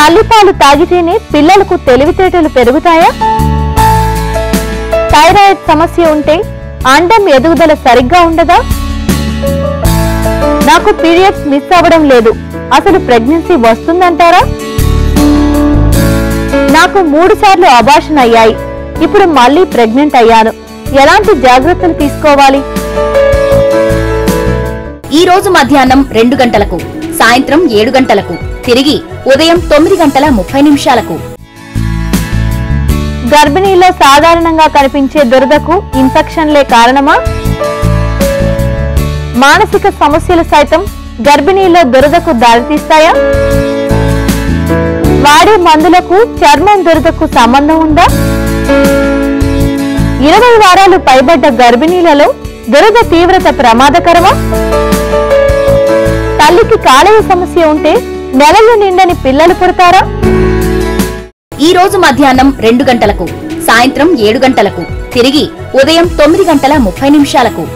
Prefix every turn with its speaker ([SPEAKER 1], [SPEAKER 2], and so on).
[SPEAKER 1] తల్లిపాలు తాగితేనే పిల్లలకు తెలివితేటలు పెరుగుతాయా థైరాయిడ్ సమస్య ఉంటే అండం ఎదుగుదల సరిగ్గా ఉండదా నాకు పీరియడ్స్ మిస్ అవ్వడం లేదు అసలు ప్రెగ్నెన్సీ వస్తుందంటారా నాకు మూడు సార్లు అబార్షన్ అయ్యాయి ఇప్పుడు మళ్ళీ ప్రెగ్నెంట్ అయ్యాను ఎలాంటి జాగ్రత్తలు తీసుకోవాలి
[SPEAKER 2] ఈ రోజు మధ్యాహ్నం రెండు గంటలకు సాయంత్రం ఏడు గంటలకు తిరిగి ఉదయం తొమ్మిది గంటల ముప్పై నిమిషాలకు
[SPEAKER 1] గర్భిణీలో సాధారణంగా కనిపించే దురదకు ఇన్ఫెక్షన్లే కారణమా మానసిక సమస్యలు సైతం గర్భిణీలో దురదకు దారితీస్తాయా వాడే మందులకు చర్మం దురదకు సంబంధం ఉందా ఇరవై వారాలు పైబడ్డ గర్భిణీలలో దురద తీవ్రత ప్రమాదకరమా తల్లికి కాలేయ సమస్య ఉంటే నెలలు నిండని పిల్లలు పుడతారా
[SPEAKER 2] ఈ రోజు మధ్యాహ్నం రెండు గంటలకు సాయంత్రం ఏడు గంటలకు తిరిగి ఉదయం తొమ్మిది గంటల ముప్పై నిమిషాలకు